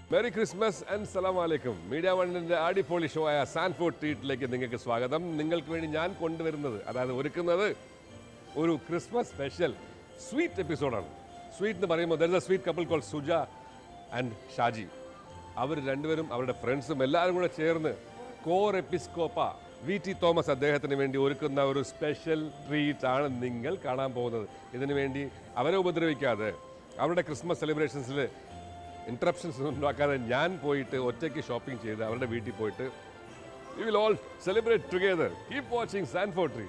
Merry Christmas and സലാം അലൈക്കും media വണ്ണിന്റെ അടിപൊളി ഷോ ആയ സാൻഫോർഡ് ട്രീറ്റിലേക്ക് നിങ്ങൾക്ക് സ്വാഗതം നിങ്ങൾക്ക് വേണ്ടി ഞാൻ കൊണ്ടുവരുന്നത് അതായത് ഒരുക്കുന്നത് ഒരു ക്രിസ്മസ് സ്പെഷ്യൽ സ്വീറ്റ് എപ്പിസോഡാണ് സ്വീറ്റ് എന്ന് പറയുമ്പോൾ there is a sweet couple call Suja and Shaji അവർ രണ്ടുപേരും അവരുടെ ഫ്രണ്ട്സും എല്ലാവരും കൂടെ ചേർന്ന് കോർ എപ്പിസ്കോപ്പ വി ടി തോമസ് അദ്ദേഹത്തിന് വേണ്ടി ഒരുക്കുന്ന ഒരു സ്പെഷ്യൽ ട്രീറ്റ് ആണ് നിങ്ങൾ കാണാൻ പോകുന്നത് ഇതിനു വേണ്ടി അവരെ ഉപദ്രവിക്കാതെ അവരുടെ ക്രിസ്മസ് സെലിബ്രേഷൻസിൽ ഇൻട്രപ്ഷൻസ് ഉണ്ടാക്കാതെ ഞാൻ പോയിട്ട് ഒറ്റയ്ക്ക് ഷോപ്പിംഗ് ചെയ്ത് അവരുടെ വീട്ടിൽ പോയിട്ട് we will all celebrate together keep watching സാൻഫോർ ട്രീ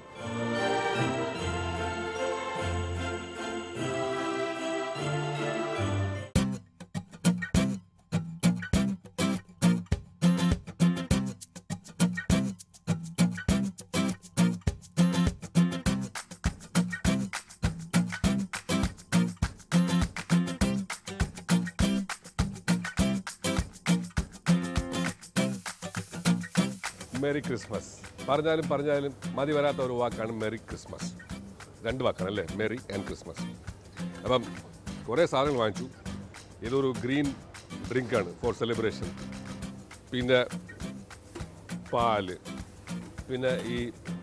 മെറി ക്രിസ്മസ് പറഞ്ഞാലും പറഞ്ഞാലും മതി വരാത്ത ഒരു വാക്കാണ് മെറി ക്രിസ്മസ് രണ്ട് വാക്കാണ് അല്ലേ മെറി ആൻഡ് ക്രിസ്മസ് അപ്പം കുറേ സാധനങ്ങൾ വാങ്ങിച്ചു ഇതൊരു ഗ്രീൻ ഡ്രിങ്കാണ് ഫോർ സെലിബ്രേഷൻ പിന്നെ പാല് പിന്നെ ഈ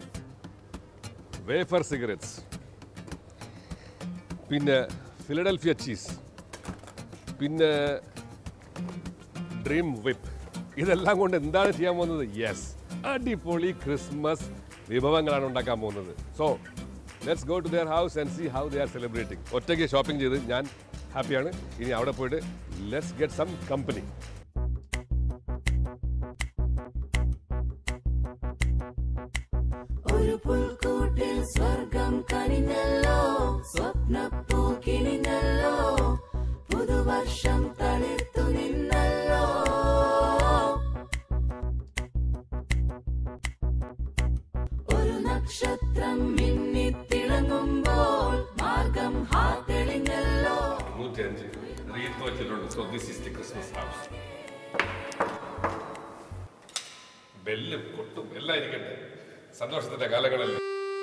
വേഫർ സിഗരറ്റ്സ് പിന്നെ ഫിലഡൽഫിയ ചീസ് പിന്നെ ഡ്രീം വിപ്പ് ഇതെല്ലാം കൊണ്ട് എന്താണ് ചെയ്യാൻ പോകുന്നത് യെസ് അടിപൊളി ക്രിസ്മസ് വിഭവങ്ങളാണ് ഉണ്ടാക്കാൻ പോകുന്നത് so let's go to their house and see how they are celebrating ഒറ്റയ്ക്ക് ഷോപ്പിംഗ് ചെയ്ത് ഞാൻ ഹാപ്പിയാണ് ഇനി അവിടെ പോയിട്ട് ലെറ്റ്സ് ഗെറ്റ് സം കമ്പനി ഒരു പുൽക്കൂട്ടിൽ സ്വർഗം കനിഞ്ഞല്ലോ സ്വപ്നപ്പൂ കിണിഞ്ഞല്ലോ പുതുവർഷം തളിർത്തു നിന്നല്ലോ ഒരു നക്ഷത്രം മിന്നിത്തിളങ്ങുമ്പോൾ മാർഗം ഹാ തെളിഞ്ഞല്ലോ നൂറ്റഞ്ച് റീത്ത് വെച്ചിട്ടുണ്ട് so this is the Christmas house ബെല്ലും കൊട്ടും എല്ലാം ഇരിക്കട്ടെ സന്തോഷത്തിന്റെ കാലങ്ങളല്ലേ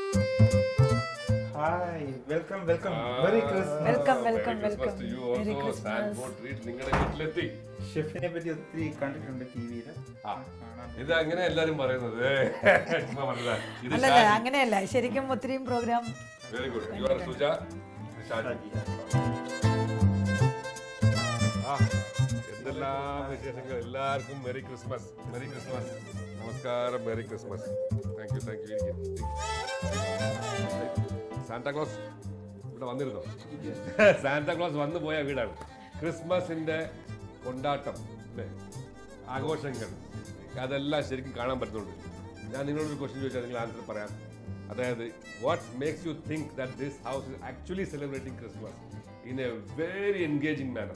hi welcome welcome merry Christmas Welcome, welcome, Merry Christmas welcome. to you Merry also. Christmas. Stanford Treat നിങ്ങളുടെ വീട്ടിലെത്തി ഷെഫിനെ പറ്റി ഒത്തിരി കണ്ടിട്ടുണ്ട് ടി വിയിൽ ആ, ഇത് അങ്ങനെ എല്ലാരും പറയുന്നത് ചുമ്മാ പറഞ്ഞതാ. ഇത് അല്ലല്ല അങ്ങനെയല്ല ശരിക്കും ഒത്തിരിയും programme very good you are Suja Shaji ആ, എന്തെല്ലാം വിശേഷങ്ങൾ എല്ലാവർക്കും മെറി ക്രിസ്മസ് മെറി ക്രിസ്മസ് നമസ്കാരം merry Christmas thank you thank you Santa Claus ഇവിടെ വന്നിരുന്നോ സാന്താക്ലോസ് വന്നു പോയ വീടാണ് ക്രിസ്മസിന്റെ കൊണ്ടാട്ടം അല്ലേ ആഘോഷങ്ങൾ അതെല്ലാം ശരിക്കും കാണാൻ പറ്റുന്നുണ്ട് ഞാൻ നിങ്ങളോടൊരു ക്വസ്റ്റ്യൻ ചോദിച്ചാൽ നിങ്ങൾ ആൻസർ പറയാം അതായത് what makes you think that this house is actually celebrating Christmas in a very engaging manner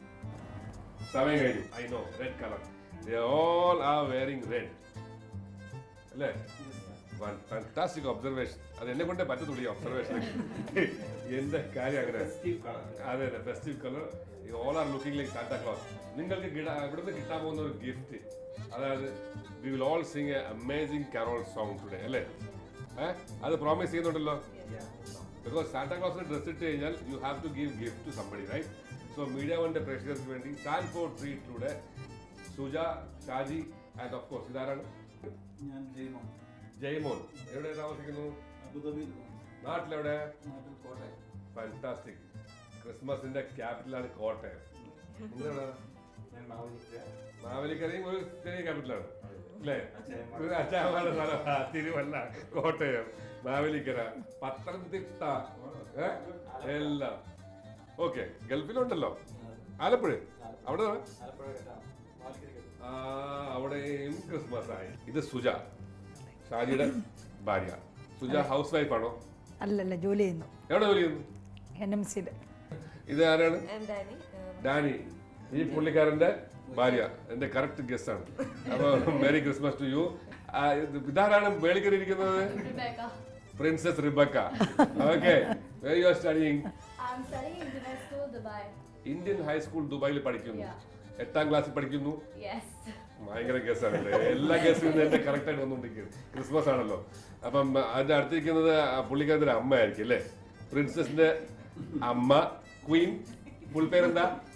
സമയം കഴിഞ്ഞു I know red colour all are wearing red അല്ലേ ഫാന്റാസ്റ്റിക് ഒബ്സർവേഷൻ അത് എന്നെ കൊണ്ടേ പറ്റത്തുള്ളൂ ഈ ഒബ്സർവേഷൻ എന്റെ കാര്യം അങ്ങനെ അതെ അതെ festive colour all are looking like Santa Claus നിങ്ങൾക്ക് കിടാ- ഇവിടുന്ന് കിട്ടാൻ പോകുന്ന ഒരു ഗിഫ്റ്റ് അതായത് we will all sing a amazing carol song today അല്ലേ ഏഹ് അത് പ്രോമിസ് ചെയ്യുന്നുണ്ടല്ലോ ബിക്കോസ് സാന്റാ ക്ലോസിന് ഡ്രസ് ഇട്ട് കഴിഞ്ഞാൽ you have to give gift to somebody right so media വണ്ണിന്റെ പ്രേക്ഷകർക്ക് വേണ്ടി സാൻഫോർഡ് ട്രീറ്റിലൂടെ Suja Shaji and of course ഇതാരാണ് ഞാൻ ജയ്മോൻ ജയ്മോൻ എവിടെ താമസിക്കുന്നു അബുദാബിയിൽ നാട്ടിലെവിടെ നാട്ടിൽ കോട്ടയം ഫാന്റാസ്റ്റിക് ക്രിസ്മസിന്റെ ക്യാപിറ്റലാണ് കോട്ടയം നിങ്ങളെവിടെയാ? ഞാൻ മാവേലിക്കര മാവേലിക്കരയും ഒരു ചെറിയ ക്യാപിറ്റലാണ് അല്ലേ അച്ചായന്മാർ. ഒരു അച്ചായന്മാരുടെ സ്ഥലം ആ, തിരുവല്ല കോട്ടയം മാവേലിക്കര പത്തനംതിട്ട ഏ? എല്ലാം ഓക്കെ ഗൾഫിലുണ്ടല്ലോ ആലപ്പുഴ അവിടെ ആലപ്പുഴ കേട്ടാ മാവേലിക്കര ആ, അവിടെയും ക്രിസ്മസ് ആയി ഇത് സുജ ഷാജിയുടെ ഭാര്യ സുജ ഹൗസ് വൈഫ് ആണോ അല്ലല്ല ജോലി ചെയ്യുന്നു എവിടെ ജോലി ചെയ്യുന്നു എൻ എം സിയിൽ ഇത് ആരാണ് ഡാനി ഈ പുള്ളിക്കാരന്റെ ഭാര്യ എന്റെ കറക്റ്റ് ഗസ്റ്റ് ആണ് അപ്പൊ മെറി ക്രിസ്മസ് ടു യു ഇതാരാണ് വേളിക്കറി ഇരിക്കുന്നത് princess Rebecca okay very you are studying I'm studying international school, Dubai. Indian high school ദുബായിൽ പഠിക്കുന്നു എട്ടാം ക്ലാസ്സിൽ പഠിക്കുന്നു Yes. ഭയങ്കര ഗസ്സാണ് എല്ലാ ഗസ്റ്റും ഇന്ന് എന്റെ കറക്റ്റ് ആയിട്ട് വന്നുകൊണ്ടിരിക്കുന്നത് ക്രിസ്മസ് ആണല്ലോ അപ്പം അതിന്റെ അടുത്തിരിക്കുന്നത് ആ പുള്ളിക്കാരത്തിന്റെ അമ്മ ആയിരിക്കും അല്ലേ പ്രിൻസസിന്റെ അമ്മ ക്വീൻ ഫുൾ പേരെന്താ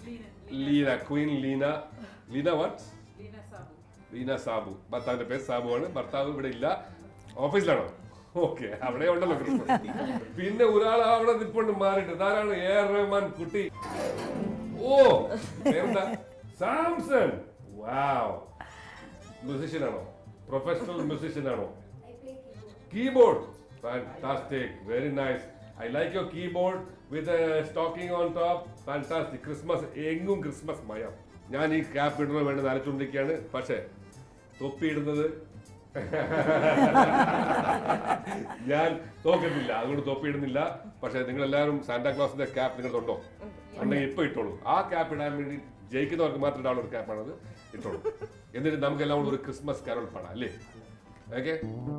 ലീന ക്വീൻ ലീന ലീന വാട്ട് ലീന സാബു ഭർത്താവിന്റെ പേര് സാബു ആണ് ഭർത്താവ് ഇവിടെ ഇല്ല ഓഫീസിലാണോ ഓക്കെ അവിടെ ഉണ്ടല്ലോ ക്രിസ്മസ് പിന്നെ ഒരാൾ അവിടെ നിൽപ്പുണ്ട് മാറിയിട്ട് ധാരാളം എ ആർ റഹ്മാൻ കുട്ടി ഓ എന്താ സാംസൺ വാവ് മ്യൂസിഷ്യൻ ആണോ പ്രൊഫഷണൽ മ്യൂസിഷ്യൻ ആണോ keyboard fantastic very nice I like your keyboard with stocking on top fantastic Christmas എങ്ങും ക്രിസ്മസ് മയം ഞാൻ ഈ ക്യാപ്പ് ഇടണോ വേണ്ടി നനച്ചുകൊണ്ടിരിക്കുകയാണ് പക്ഷേ തൊപ്പി ഇടുന്നത് ഞാൻ തോക്കുന്നില്ല അതുകൊണ്ട് തൊപ്പി ഇടുന്നില്ല പക്ഷേ നിങ്ങൾ എല്ലാവരും സാന്റാക്ലോസിന്റെ ക്യാപ്പ് നിങ്ങളുണ്ടോ ഉണ്ടെങ്കിൽ ഇപ്പൊ ഇട്ടോളൂ ആ ക്യാപ്പ് ഇടാൻ വേണ്ടി ജയിക്കുന്നവർക്ക് മാത്രം ഇടാനുള്ള ഒരു ക്യാപ്പാണത് ഇട്ടോളൂ എന്നിട്ട് നമുക്ക് എല്ലാം കൂടെ ഒരു ക്രിസ്മസ് കരോൾ പാടാം അല്ലേ okay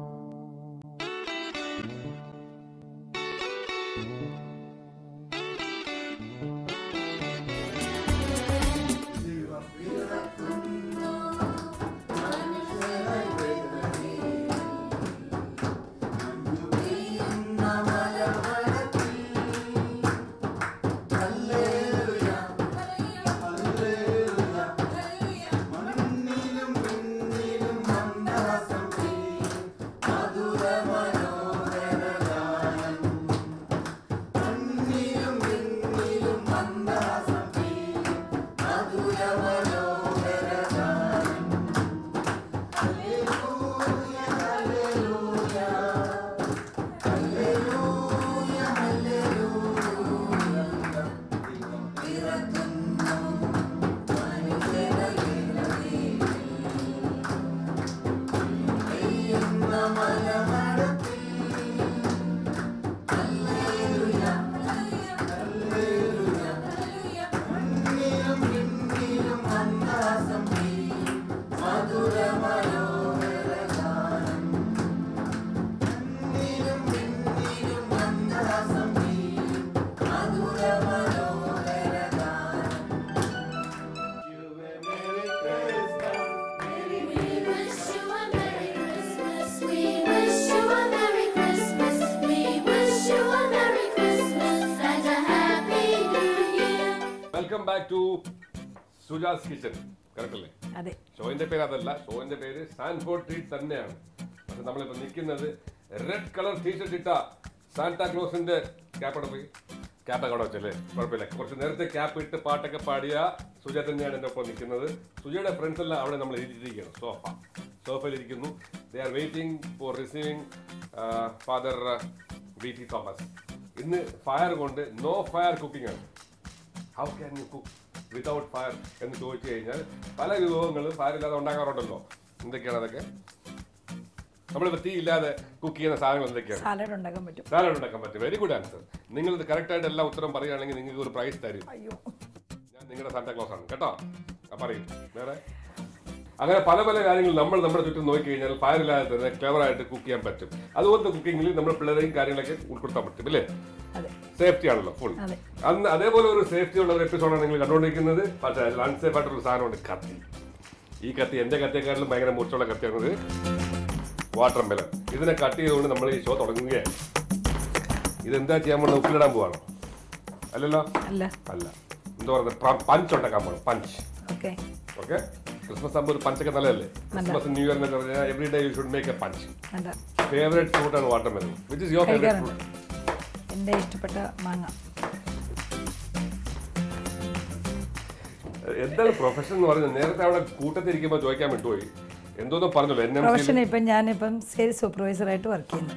We wish you a Merry Christmas. We wish you a Merry Christmas. We wish you a Merry Christmas and a Happy New Year. Welcome back to Suja's kitchen correct അല്ലേ അതെ ഷോയിന്റെ പേര് അതല്ല ഷോയിന്റെ പേര് Sanford treat തന്നെയാണ് പക്ഷെ നമ്മളിപ്പോ നിൽക്കുന്നത് red colour T shirt ഇട്ട സാന്റാ ക്ലോസിന്റെ ക്യാപ്പ് പോയി ക്യാപ്പ് അവിടെ വെച്ചല്ലേ കുഴപ്പമില്ല കുറച്ച് നേരത്തെ ക്യാപ്പ് ഇട്ട് പാട്ടൊക്കെ പാടിയ സുജ തന്നെയാണ് എൻ്റെ ഒപ്പം നിൽക്കുന്നത് സുജയുടെ ഫ്രണ്ട്സ് എല്ലാം അവിടെ നമ്മൾ ഇരിക്കുകയാണ് സോഫ സോഫയിൽ ഇരിക്കുന്നു they are waiting for receiving Father V T Thomas ഇന്ന് ഫയർ കൊണ്ട് നോ ഫയർ കുക്കിംഗ് ആണ് how can you cook without fire എന്ന് ചോദിച്ചു കഴിഞ്ഞാൽ പല വിഭവങ്ങളും ഫയർ ഇല്ലാതെ ഉണ്ടാക്കാറുണ്ടല്ലോ എന്തൊക്കെയാണ് അതൊക്കെ നമ്മളിപ്പോൾ തീ ഇല്ലാതെ കുക്ക് ചെയ്യുന്ന സാധനങ്ങൾ എന്തൊക്കെയാണ് സാലഡ് ഉണ്ടാക്കാൻ പറ്റും സാലഡ് ഉണ്ടാക്കാൻ പറ്റും വെരി ഗുഡ് ആൻസർ നിങ്ങൾ ഇത് കറക്റ്റ് ആയിട്ട് എല്ലാ ഉത്തരം പറയുകയാണെങ്കിൽ നിങ്ങൾക്ക് ഒരു പ്രൈസ് തരും അയ്യോ ഞാൻ നിങ്ങളുടെ സാന്റാ ക്ലോസ് ആണ് കേട്ടോ ആ പറയും വേറെ അങ്ങനെ പല പല കാര്യങ്ങൾ നമ്മൾ നമ്മുടെ ചുറ്റും നോക്കി കഴിഞ്ഞാൽ ഫയർ ഇല്ലാതെ തന്നെ ക്ലെവർ ആയിട്ട് കുക്ക് ചെയ്യാൻ പറ്റും അതുപോലത്തെ കുക്കിങ്ങിൽ നമ്മൾ പിള്ളേരെയും കാര്യങ്ങളൊക്കെ ഉൾപ്പെടുത്താൻ പറ്റും അല്ലേ അതെ സേഫ്റ്റി ആണല്ലോ ഫുൾ അതെ. അന്ന് അതേപോലെ ഒരു സേഫ്റ്റി ഉള്ള ഒരു എപ്പിസോഡാണ് നിങ്ങൾ കണ്ടുകൊണ്ടിരിക്കുന്നത് പക്ഷേ അതിൽ അൺസേഫ് ആയിട്ടുള്ള ഒരു സാധനമുണ്ട് കത്തി ഈ കത്തി എന്റെ കത്തിയെക്കാട്ടിലും ഭയങ്കര മൂർച്ചയുള്ള കത്തിയാണത് വാട്ടർ മെലൺ ഇതിനെ കട്ട് ചെയ്തുകൊണ്ട് നമ്മൾ ഈ ഷോ തുടങ്ങുകയാണ് ഇതെന്താ ചെയ്യാൻ പോകുന്നത് ഉപ്പിലിടാൻ പോവാണോ അല്ലല്ലോ അല്ല അല്ല എന്താ പറയുന്നത് പഞ്ച് ഉണ്ടാക്കാൻ പോകണം പഞ്ച് ഓക്കെ ഓക്കെ ക്രിസ്മസ് ആകുമ്പോൾ ഒരു പഞ്ചൊക്കെ നല്ലതല്ലേ ക്രിസ്മസ് ന്യൂ ഇയർ എന്നൊക്കെ പറഞ്ഞാൽ every day you should make a punch അല്ല ഫേവറേറ്റ് ഫ്രൂട്ട് ആണ് watermelon which is your favourite കഴിക്കാറുണ്ട് ഫ്രൂട്ട് എൻ്റെ ഇഷ്ടപ്പെട്ട മാങ്ങ എന്താണ് പ്രൊഫഷൻ എന്ന് പറയുന്നത് നേരത്തെ അവിടെ കൂട്ടത്തിരിക്കുമ്പോൾ ചോദിക്കാൻ വിട്ടുപോയി എന്തോന്നോ പറഞ്ഞല്ലോ എൻ എം പ്രൊഫഷൻ ഇപ്പം ഞാനിപ്പം സെയിൽസ് സൂപ്പർവൈസറായിട്ട് വർക്ക് ചെയ്യുന്നു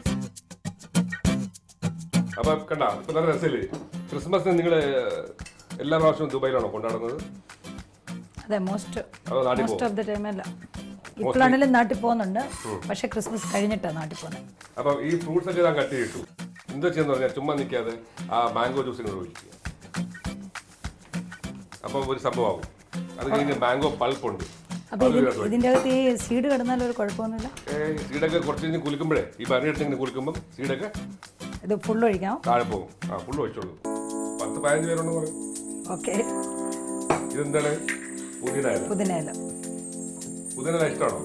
അപ്പൊ കണ്ട ഇപ്പൊ നല്ല രസമില്ലേ ക്രിസ്മസിന് നിങ്ങൾ എല്ലാ പ്രാവശ്യവും ദുബായിലാണോ കൊണ്ടാടുന്നത് അതെ മോസ്റ്റ് അതോ നാട്ടിൽ മോസ്റ്റ് പോകും ഓഫ് ദ ടൈം അല്ല ഇപ്പോഴാണെങ്കിലും നാട്ടിൽ പോകുന്നുണ്ട് പക്ഷെ ക്രിസ്മസ് കഴിഞ്ഞിട്ടാണ് നാട്ടിൽ പോകുന്നത് അപ്പൊ ഈ ഫ്രൂട്ട്സ് ഒക്കെ ഞാൻ കട്ട് ചെയ്തിട്ടു എന്താ ചെയ്യുന്ന പറഞ്ഞാൽ ചുമ്മാ നിൽക്കാതെ ആ മാംഗോ ജ്യൂസിനോട് ഒഴിക്കുക അപ്പൊ ഒരു സംഭവമാകും അത് കഴിഞ്ഞ് മാംഗോ പൾപ്പ് ഉണ്ട് അപ്പോൾ ഇതിന് ഇതിൻ്റെ അകത്ത് ഈ സീഡ് കിടന്നാൽ ഒരു കുഴപ്പമൊന്നുമില്ല ഏയ് സീഡൊക്കെ കുറച്ച് കഴിഞ്ഞ് കുലുക്കുമ്പോഴേ ഈ പനിയെടുത്ത് ഇങ്ങനെ കുലുക്കുമ്പോൾ സീഡൊക്കെ ഇത് ഫുൾ ഒഴിക്കാം താഴെ പോകും ആ ഫുള്ള് ഒഴിച്ചോളൂ പത്ത് പതിനഞ്ച് പേരുണ്ടെന്ന് പറയും ഓക്കെ ഇതെന്താണ് പുതിന ഇല പുതിനയില പുതിന ഇല ഇഷ്ടമാണോ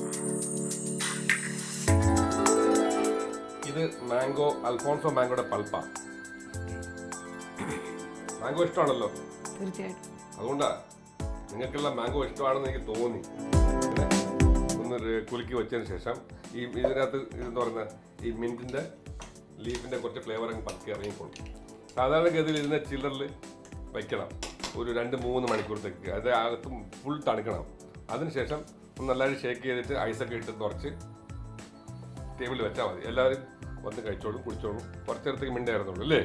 ഇത് മാംഗോ അൽഫോൺസോ മാംഗോയുടെ പൾപ്പാ മാംഗോ ഇഷ്ടമാണല്ലോ തീർച്ചയായിട്ടും അതുകൊണ്ടാ നിങ്ങൾക്കെല്ലാം മാംഗോ ഇഷ്ടമാണെന്ന് എനിക്ക് തോന്നി പിന്നെ ഒന്ന് ര- കുലുക്കി വെച്ചതിന് ശേഷം ഈ ഇതിനകത്ത് ഇതെന്ന് പറയുന്ന ഈ മിൻറ്റിൻ്റെ ലീഫിൻ്റെ കുറച്ച് ഫ്ലേവർ അങ്ങ് പതുക്കെ ഇറങ്ങിക്കോളും സാധാരണഗതിയിൽ ഇതിനെ ചില്ലറിൽ വയ്ക്കണം ഒരു രണ്ട് മൂന്ന് മണിക്കൂറത്തേക്ക് അത് അകത്ത് ഫുൾ തണുക്കണം അതിനുശേഷം ഒന്ന് നല്ലതായിട്ട് ഷേക്ക് ചെയ്തിട്ട് ഐസൊക്കെ ഇട്ട് തുറച്ച് ടേബിളിൽ വെച്ചാൽ മതി എല്ലാവരും വന്ന് കഴിച്ചോളും കുടിച്ചോളും കുറച്ച് നേരത്തേക്ക് മിണ്ടായിരുന്നുള്ളൂ അല്ലേ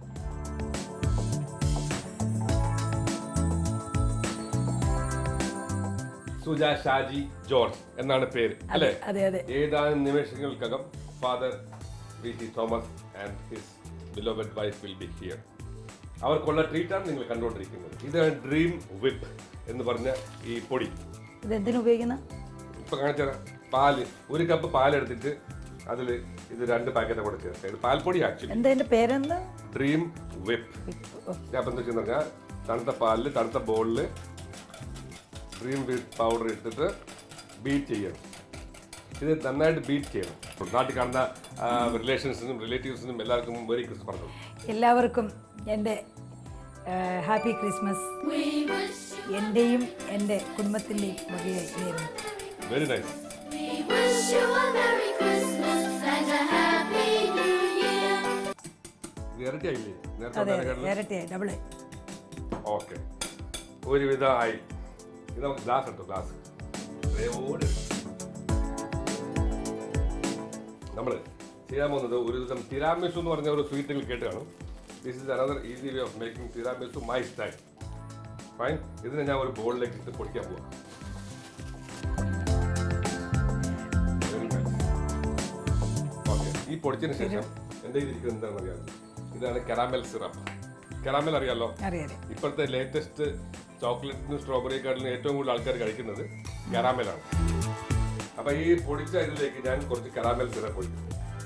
സുജ ഷാജി ജോർജ് എന്നാണ് പേര് അല്ലേ അതെ അതെ ഏതാനും നിമിഷങ്ങൾക്കകം Father V T Thomas and his beloved wife will be here അവർക്കുള്ള ട്രീറ്റാണ് നിങ്ങൾ കണ്ടുകൊണ്ടിരിക്കുന്നത് ഇതാണ് ഡ്രീം വിപ്പ് എന്ന് പറഞ്ഞ ഈ പൊടി ഇത് എന്തിനു ഉപയോഗിക്കുന്ന ഇപ്പൊ കാണിച്ചു തരാം പാല് ഒരു കപ്പ് പാലെടുത്തിട്ട് അതിൽ ഇത് രണ്ട് പാക്കറ്റ് കൂടെ ചേർത്ത് ഇത് പാൽപ്പൊടി ആക്ച്വലി എന്താ അതിന്റെ പേരെന്താ ഡ്രീം വിപ്പ് ഞാൻ ഇപ്പം എന്താ ചെയ്യുന്ന പറഞ്ഞാൽ തണുത്ത പാലിൽ തണുത്ത ബോളിൽ ഡ്രീം വിപ്പ് പൗഡർ ഇട്ടിട്ട് ബീറ്റ് ചെയ്യണം ഇത് നന്നായിട്ട് ബീറ്റ് ചെയ്യണം നാട്ടിൽ കാണുന്ന റിലേഷൻസിനും റിലേറ്റീവ്സിനും എല്ലാവർക്കും വെരി ക്രിസ്മസ് പറഞ്ഞു എല്ലാവർക്കും എൻ്റെ happy Christmas We wish you, എൻ്റെയും എൻ്റെ കുടുംബത്തിൻ്റെയും വകയായി നേരുന്നു very nice we wish you a Merry Christmas and a Happy New Year. ഇത് ഇരട്ടിയായില്ലേ നേരത്തെ അതെ ഉണ്ടായിരുന്ന അതെ ഇരട്ടിയായി ഡബിള് ഓക്കെ ഒരുവിധം ആയി ഇത് നമുക്ക് ഗ്ലാസ് എടുത്തു ഗ്ലാസ് നമ്മൾ ചെയ്യാൻ പോകുന്നത് ഒരു ദിവസം തിരാമിസു എന്ന് പറഞ്ഞ ഒരു സ്വീറ്റ് നിങ്ങൾ കേട്ട് കാണും this is another easy way of making tiramisu my style fine ഇതിനെ ഞാൻ ഒരു ബോളിലേക്ക് ഇട്ട് പൊടിക്കാൻ പോവാം ഓക്കെ ഈ പൊടിച്ചതിന് ശേഷം എൻ്റെ ഇതിരിക്കുന്നത് എന്താണെന്ന് അറിയാമോ ഇതാണ് കെറാമൽ സിറപ്പ് കെറാമൽ അറിയാലോ അറിയാം ഇപ്പോഴത്തെ ലേറ്റസ്റ്റ് ചോക്ലേറ്റിനും സ്ട്രോബെറിയെക്കാട്ടിലും ഏറ്റവും കൂടുതൽ ആൾക്കാർ കഴിക്കുന്നത് കരാമലാണ് അപ്പൊ ഈ പൊടിച്ച ഇതിലേക്ക് ഞാൻ കുറച്ച് കരാമൽ സിറപ്പ് ഒഴിക്കും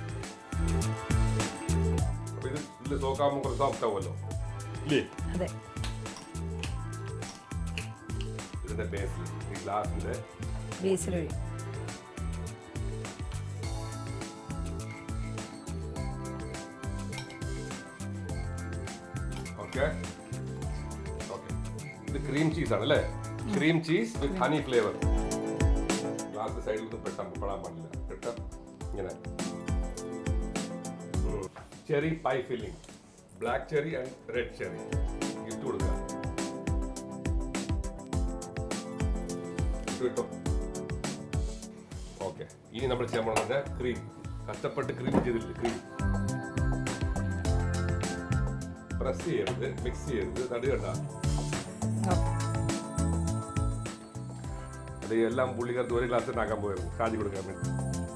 അപ്പൊ ഇത് ഇതിൽ സോക്കാകുമ്പോൾ കുറച്ച് സോഫ്റ്റ് ആവുമല്ലോ ഇല്ലേ അതെ ഇതിന്റെ ബേസിൽ ഈ ഗ്ലാസിന്റെ ബേസിലൊഴി ഓക്കെ ഓക്കെ ഇത് ക്രീം ചീസ് ആണ് അല്ലേ cream cheese with honey flavour glass സൈഡിൽ നിന്ന് പെട്ടാൻ പെടാൻ പാടില്ല പെട്ട ഇങ്ങനെ cherry pie filling black cherry and red cherry ഇട്ട് കൊടുക്കുക ഇട്ട് കിട്ടും ഓക്കെ ഇനി നമ്മൾ ചെയ്യാൻ പോകുന്നത് ക്രീം കഷ്ടപ്പെട്ട് ക്രീം ചെയ്തില്ലേ ക്രീം പ്രസ് ചെയ്യരുത് മിക്സ് ചെയ്യരുത് നടു കണ്ട അത് എല്ലാം പുള്ളിക്കാർക്ക് ഒരു ഗ്ലാസ് ഉണ്ടാക്കാൻ പോയിരുന്നു ഷാജി കൊടുക്കാൻ വേണ്ടി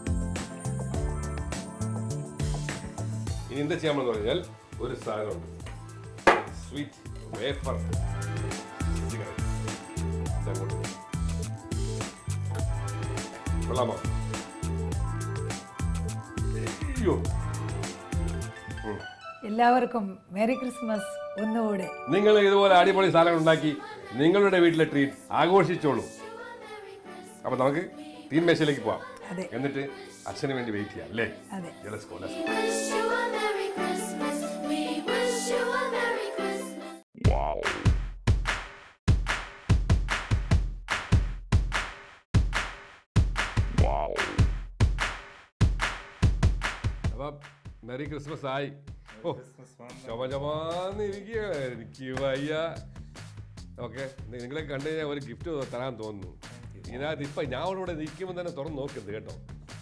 ഇനി എന്താ ചെയ്യാമെന്ന് പറഞ്ഞാൽ ഒരു സാധനമുണ്ട് സ്വീറ്റ് വേഫർ കൊള്ളാമോ അയ്യോ ഉം. എല്ലാവർക്കും മേരി ക്രിസ്മസ് ഒന്നുകൂടെ നിങ്ങൾ ഇതുപോലെ അടിപൊളി സാധനങ്ങൾ ഉണ്ടാക്കി നിങ്ങളുടെ വീട്ടിലെ ട്രീറ്റ് ആഘോഷിച്ചോളൂ അപ്പൊ നമുക്ക് തീൻ മേശയിലേക്ക് പോവാം അതെ എന്നിട്ട് അച്ഛന് വേണ്ടി വെയിറ്റ് ചെയ്യാം അല്ലേ അതെ Let's go, let's go. Wish you a Merry Christmas. We wish you a Merry Christmas. അപ്പം മെറി ക്രിസ്മസ് ആയി ഓ Christmas one. ചുമ ചുമാന്ന് ഇരിക്കുക എനിക്ക് വയ്യ ഓക്കെ നിങ്ങളെ കണ്ടു കഴിഞ്ഞാൽ ഒരു ഗിഫ്റ്റ് തരാൻ തോന്നുന്നു ഇതിനകത്ത് ഇപ്പം ഞാൻ ഇവിടെ നിൽക്കുമ്പോൾ തന്നെ തുറന്ന് നോക്കരുത് കേട്ടോ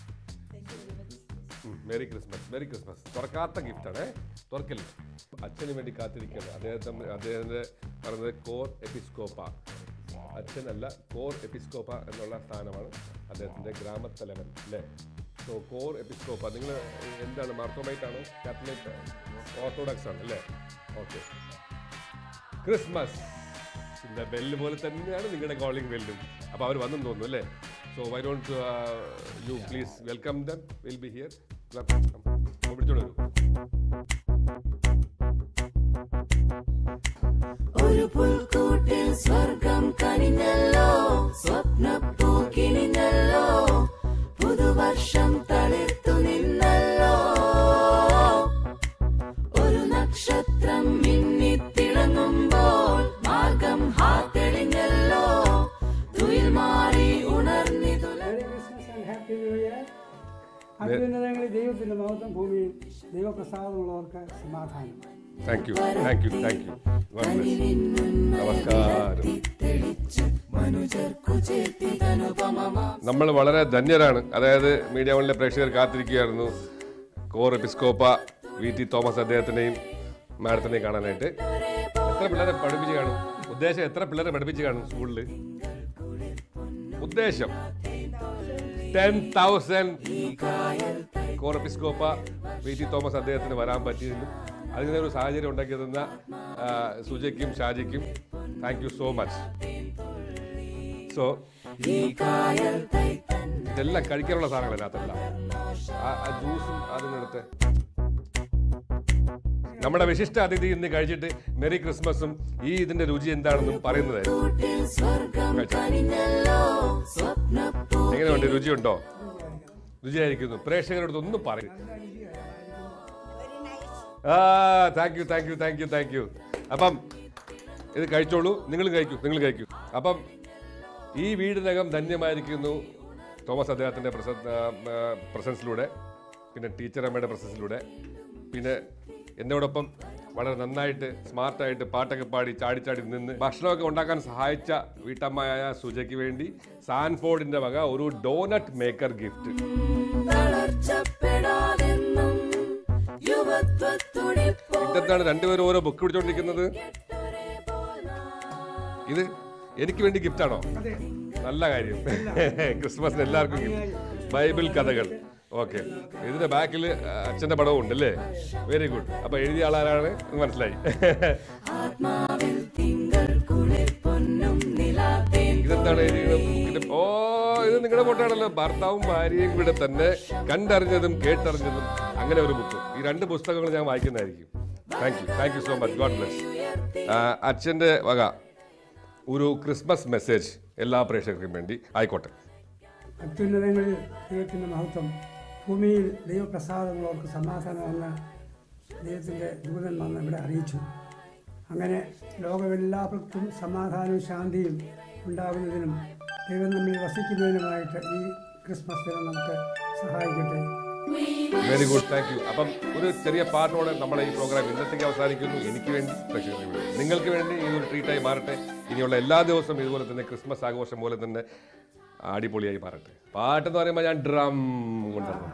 മെറി ക്രിസ്മസ് മെറി ക്രിസ്മസ് തുറക്കാത്ത ഗിഫ്റ്റാണ് തുറക്കില്ല അച്ഛന് വേണ്ടി കാത്തിരിക്കുന്നത് അദ്ദേഹത്തെ അദ്ദേഹത്തിൻ്റെ പറയുന്നത് കോർ എപ്പിസ്കോപ്പ അച്ഛനല്ല കോർ എപ്പിസ്കോപ്പ എന്നുള്ള സ്ഥാനമാണ് അദ്ദേഹത്തിൻ്റെ ഗ്രാമത്തലവൻ അല്ലേ സോ കോർ എപ്പിസ്കോപ്പ നിങ്ങൾ എന്താണ് മാർത്തോമൈറ്റ് ആണോ കാത്തലിക് ഓർത്തഡോക്സ് ആണ് അല്ലേ ഓക്കെ ക്രിസ്മസ് പിന്നെ ബെല്ല് പോലെ തന്നെയാണ് നിങ്ങളുടെ കോളിംഗ് ബെല്ലും അപ്പോൾ അവർ വന്നെന്ന് തോന്നുന്നു അല്ലേ so why don't you please welcome them will be here പിടിച്ചോളൂ വരൂ. ഒരു പുൽക്കൂട്ടിൽ സ്വർഗം കനിഞ്ഞല്ലോ സ്വപ്നപ്പൂ കിണിഞ്ഞല്ലോ പുതുവർഷം തളിർത്തു നിന്നല്ലോ ഒരു നക്ഷത്രം മിന്നിത്തിളങ്ങുമ്പോൾ മാർഗം ഹാ തെളിഞ്ഞല്ലോ അത്യുന്നതങ്ങളിൽ ദൈവത്തിന്റെ മഹത്വം ഭൂമിയിൽ ദൈവപ്രസാദമുള്ളവർക്ക് സമാധാനം thank you thank you thank you God bless നമസ്കാരം നമ്മൾ വളരെ ധന്യരാണ് അതായത് മീഡിയ വണിലെ പ്രേക്ഷകർ കാത്തിരിക്കുകയായിരുന്നു കോർ എപ്പിസ്കോപ്പ വി ടി തോമസ് അദ്ദേഹത്തിനെയും മാഡത്തിനെയും കാണാനായിട്ട് എത്ര പിള്ളേരെ പഠിപ്പിച്ച് കാണും ഉദ്ദേശം എത്ര പിള്ളേരെ പഠിപ്പിച്ച് കാണും സ്കൂളിൽ ഉദ്ദേശം ടെൻ തൗസൻഡ് കോർ എപ്പിസ്കോപ്പ വി ടി തോമസ് അദ്ദേഹത്തിന് വരാൻ പറ്റിയതിലും അതിന് ഒരു സാഹചര്യം ഉണ്ടാക്കി തന്ന ആ, സുജയ്ക്കും ഷാജിക്കും thank you so much so ഇതെല്ലാം കഴിക്കാനുള്ള സാധനങ്ങൾ അതിനകത്തെല്ലാം ആ ആ ജ്യൂസും അതും എടുത്ത് നമ്മുടെ വിശിഷ്ട അതിഥി ഇന്ന് കഴിച്ചിട്ട് മെറി ക്രിസ്മസും ഈ ഇതിന്റെ രുചി എന്താണെന്നും പറയുന്നതായിരുന്നു സ്വർഗം കനിഞ്ഞല്ലോ സ്വപ്നപ്പൂ എങ്ങനെയുണ്ട് രുചിയുണ്ടോ രുചിയായിരിക്കുന്നു പ്രേക്ഷകരോട് ഒന്നും പറയും ആ thank you thank you thank you thank you അപ്പം ഇത് കഴിച്ചോളൂ നിങ്ങളും കഴിക്കൂ നിങ്ങൾ കഴിക്കൂ അപ്പം ഈ വീടിനകം ധന്യമായിരിക്കുന്നു തോമസ് അദ്ദേഹത്തിൻ്റെ പ്രസൻസിലൂടെ പിന്നെ ടീച്ചർ അമ്മയുടെ പ്രസൻസിലൂടെ പിന്നെ എന്നോടൊപ്പം വളരെ നന്നായിട്ട് സ്മാർട്ടായിട്ട് പാട്ടൊക്കെ പാടി ചാടി ചാടി നിന്ന് ഭക്ഷണമൊക്കെ ഉണ്ടാക്കാൻ സഹായിച്ച വീട്ടമ്മയായ സുജയ്ക്ക് വേണ്ടി സാൻഫോർഡിന്റെ വക ഒരു ഡോനട്ട് മേക്കർ ഗിഫ്റ്റ് തളർച്ചപ്പെടാതെന്നും യുവത്വത്തുടിപ്പോ ഇതെന്താണ് രണ്ടുപേരും ഓരോ ബുക്ക് പിടിച്ചോണ്ടിരിക്കുന്നത് ഇത് എനിക്ക് വേണ്ടി ഗിഫ്റ്റ് ആണോ നല്ല കാര്യം ക്രിസ്മസിന് എല്ലാവർക്കും ഗിഫ്റ്റ് ബൈബിൾ കഥകൾ ഓക്കെ ഇതിന്റെ ബാക്കിൽ അച്ഛന്റെ പടവും ഉണ്ട് അല്ലേ വെരി ഗുഡ് അപ്പൊ എഴുതിയ ആളാരാണ് എന്ന് മനസ്സിലായി ആത്മാവിൽ തിങ്കൾ കുളിർ പൊന്നും നിലാത്തേൻ ഇതെന്താണ് എഴുതിയത് ബുക്കിന്റെ ഓ ഇത് നിങ്ങളുടെ ഫോട്ടോയാണല്ലോ ഭർത്താവും ഭാര്യയും കൂടെ തന്നെ കണ്ടറിഞ്ഞതും കേട്ടറിഞ്ഞതും അങ്ങനെ ഒരു ബുക്ക് ഈ രണ്ട് പുസ്തകങ്ങൾ ഞാൻ വായിക്കുന്നതായിരിക്കും thank you thank you so much God bless അച്ഛൻ്റെ വക ഒരു ക്രിസ്മസ് മെസ്സേജ് എല്ലാ പ്രേക്ഷകർക്കും വേണ്ടി ആയിക്കോട്ടെ അത്യുന്നതങ്ങളിൽ ദൈവത്തിന്റെ മഹത്വം ഭൂമിയിൽ ദൈവപ്രസാദമുള്ളവർക്ക് സമാധാനമെന്ന് ദൈവത്തിന്റെ ദൂതൻ വന്ന് ഇവിടെ അറിയിച്ചു അങ്ങനെ ലോകമെല്ലാവർക്കും സമാധാനവും ശാന്തിയും ഉണ്ടാകുന്നതിനും ദൈവം നമ്മിൽ വസിക്കുന്നതിനുമായിട്ട് ഈ ക്രിസ്മസ് ദിനം നമുക്ക് സഹായിക്കട്ടെ വെരി ഗുഡ് താങ്ക് യു അപ്പം ഒരു ചെറിയ പാട്ടോടെ നമ്മുടെ ഈ പ്രോഗ്രാം ഇന്നത്തേക്ക് അവസാനിക്കുന്നു എനിക്ക് വേണ്ടി പ്രേക്ഷകർക്ക് വേണ്ടി നിങ്ങൾക്ക് വേണ്ടി ഇതൊരു ട്രീറ്റായി മാറട്ടെ ഇനിയുള്ള എല്ലാ ദിവസവും ഇതുപോലെ തന്നെ ക്രിസ്മസ് ആഘോഷം പോലെ തന്നെ അടിപൊളിയായി മാറട്ടെ പാട്ടെന്ന് പറയുമ്പോൾ ഞാൻ ഡ്രം കൊണ്ടുവന്നു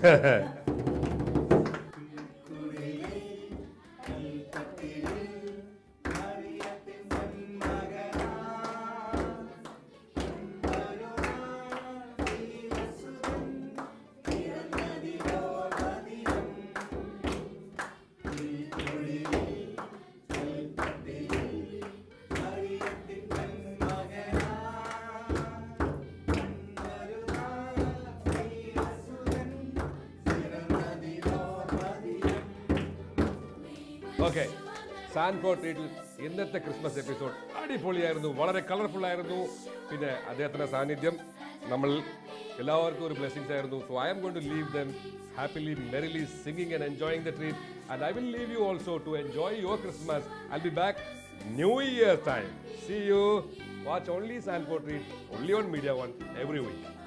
ഓക്കെ സാൻഫോർട്ട് വീട്ടിൽ ഇന്നത്തെ ക്രിസ്മസ് എപ്പിസോഡ് അടിപൊളിയായിരുന്നു വളരെ കളർഫുൾ ആയിരുന്നു പിന്നെ അദ്ദേഹത്തിന്റെ സാന്നിധ്യം നമ്മൾ എല്ലാവർക്കും ഒരു ബ്ലെസ്സിങ്സ് ആയിരുന്നു so I am going to leave them happily merrily singing and enjoying the treat and I will leave you also to enjoy your Christmas I be back New Year time see you watch only Sanford treat only on media one every week